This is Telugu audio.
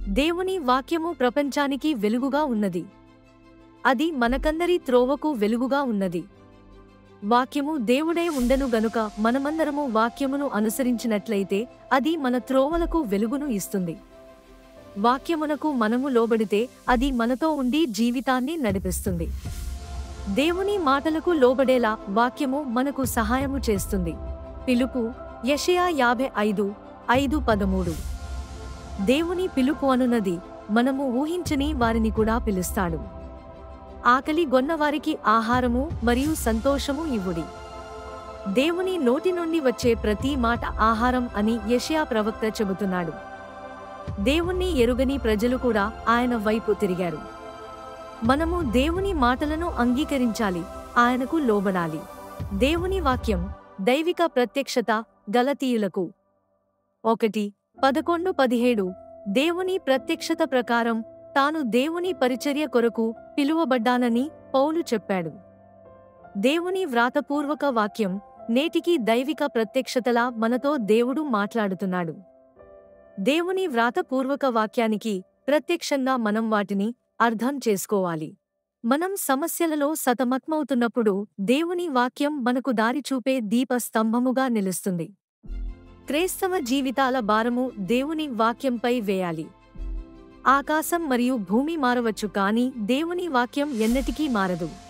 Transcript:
దేవుని వాక్యము ప్రపంచానికి వెలుగుగా ఉన్నది అది మనకందరి త్రోవకు వెలుగుగా ఉన్నది వాక్యము దేవుడే ఉండను గనుక మనమందరము వాక్యమును అనుసరించినట్లయితే అది మన త్రోవలకు వెలుగును ఇస్తుంది వాక్యమునకు మనము లోబడితే అది మనతో ఉండి జీవితాన్ని నడిపిస్తుంది దేవుని మాటలకు లోబడేలా వాక్యము మనకు సహాయము చేస్తుంది పిలుపు యెషయా యాభై ఐదు ఐదు పదమూడు దేవుని పిలుపు అనున్నది మనము ఊహించని వారిని కూడా పిలుస్తాడు ఆకలి గొన్నవారికి ఆహారము మరియు సంతోషము ఇవ్వుడి దేవుని నోటి నుండి వచ్చే ప్రతి మాట ఆహారం అని యెషయా ప్రవక్త చెబుతున్నాడు దేవుణ్ణి ఎరుగని ప్రజలు కూడా ఆయన వైపు తిరిగారు మనము దేవుని మాటలను అంగీకరించాలి ఆయనకు లోబడాలి దేవుని వాక్యం దైవిక ప్రత్యక్షత గలతీయులకు ఒకటి పదకొండు పదిహేడు దేవుని ప్రత్యక్షత ప్రకారం తాను దేవుని పరిచర్య కొరకు పిలువబడ్డానని పౌలు చెప్పాడు దేవుని వ్రాతపూర్వక వాక్యం నేటికి దైవిక ప్రత్యక్షతలా మనతో దేవుడు మాట్లాడుతున్నాడు దేవుని వ్రాతపూర్వక వాక్యానికి ప్రత్యక్షంగా మనం వాటిని అర్థం చేసుకోవాలి మనం సమస్యలలో సతమతమవుతున్నప్పుడు దేవుని వాక్యం మనకు దారి చూపే దీప స్తంభముగా నిలుస్తుంది క్రైస్తవ జీవితాల భారము దేవుని వాక్యంపై వేయాలి ఆకాశం మరియు భూమి మారవచ్చు కానీ దేవుని వాక్యం ఎన్నటికీ మారదు